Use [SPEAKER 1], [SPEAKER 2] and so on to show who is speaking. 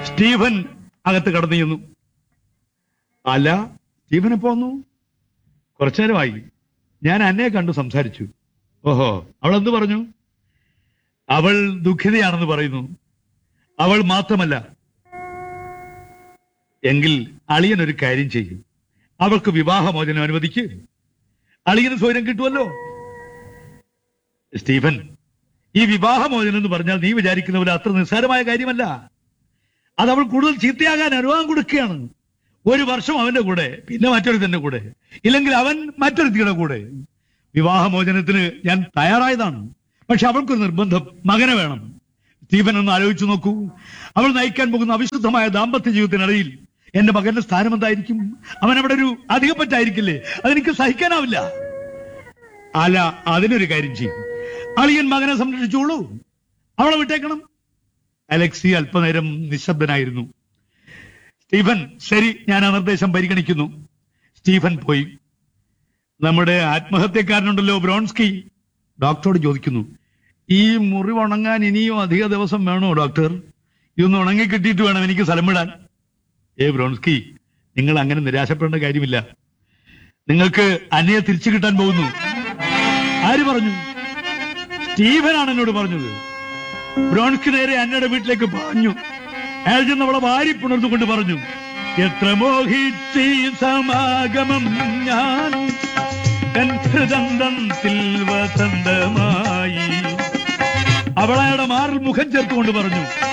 [SPEAKER 1] Stephen അകത്ത് കടന്നു ചെന്നു അല്ല സ്റ്റീഫൻ എപ്പോ വന്നു കുറച്ചു നേരമായി ഞാൻ അന്നയെ കണ്ടു സംസാരിച്ചു ഓഹോ അവൾ എന്ത് പറഞ്ഞു അവൾ ദുഃഖിതയാണെന്ന് പറയുന്നു അവൾ മാത്രമല്ല എങ്കിൽ അളിയൻ ഒരു കാര്യം ചെയ്യും അവൾക്ക് വിവാഹമോചനം അനുവദിക്ക് അളിയന് സ്വയം കിട്ടുമല്ലോ സ്റ്റീഫൻ ഈ വിവാഹമോചനം എന്ന് പറഞ്ഞാൽ നീ വിചാരിക്കുന്ന പോലെ അത്ര നിസ്സാരമായ കാര്യമല്ല അത് അവൾ കൂടുതൽ ചീത്തയാകാൻ അനുവാദം കൊടുക്കുകയാണ് ഒരു വർഷം അവന്റെ കൂടെ പിന്നെ മറ്റൊരുത്തന്റെ കൂടെ ഇല്ലെങ്കിൽ അവൻ മറ്റൊരുത്തിയുടെ കൂടെ വിവാഹമോചനത്തിന് ഞാൻ തയ്യാറായതാണ് പക്ഷെ അവൾക്കൊരു നിർബന്ധം മകനെ വേണം സ്റ്റീഫൻ ഒന്ന് ആലോചിച്ചു നോക്കൂ അവൾ നയിക്കാൻ പോകുന്ന അവിശുദ്ധമായ ദാമ്പത്യ ജീവിതത്തിനിടയിൽ എന്റെ മകന്റെ സ്ഥാനം എന്തായിരിക്കും അവൻ അവിടെ ഒരു അധികപ്പറ്റായിരിക്കില്ലേ അതെനിക്ക് സഹിക്കാനാവില്ല അല്ല അതിനൊരു കാര്യം ചെയ്യും അളിയൻ മകനെ സംരക്ഷിച്ചോളൂ അവളെ വിട്ടേക്കണം അലക്സി അല്പനേരം നിശബ്ദനായിരുന്നു സ്റ്റീഫൻ ശരി ഞാൻ ആ നിർദ്ദേശം പരിഗണിക്കുന്നു സ്റ്റീഫൻ പോയി നമ്മുടെ ആത്മഹത്യക്കാരനുണ്ടല്ലോ ബ്രോൺസ്കി ഡോക്ടറോട് ചോദിക്കുന്നു ഈ മുറിവ് ഉണങ്ങാൻ ഇനിയും അധിക ദിവസം വേണോ ഡോക്ടർ ഇതൊന്ന് ഉണങ്ങി കിട്ടിയിട്ട് വേണം എനിക്ക് സ്ഥലം വിടാൻ ഏ ബ്രോൺസ്കി നിങ്ങൾ അങ്ങനെ നിരാശപ്പെടേണ്ട കാര്യമില്ല നിങ്ങൾക്ക് അന്നയെ തിരിച്ചു കിട്ടാൻ പോകുന്നു ആര് പറഞ്ഞു സ്റ്റീഫനാണ് എന്നോട് പറഞ്ഞത് ബ്രോൺസ്കി നേരെ അന്നയുടെ വീട്ടിലേക്ക് പറഞ്ഞു അയാൾ ചെന്ന് അവളെ വാരി പുണർന്നുകൊണ്ട് പറഞ്ഞു എത്ര മോഹിച്ചീ സമാഗമം ഞാൻ എൻ ഹൃദന്തത്തിൽ വസന്തമായി അവളയുടെ മാറിൽ മുഖം ചേർത്തുകൊണ്ട് പറഞ്ഞു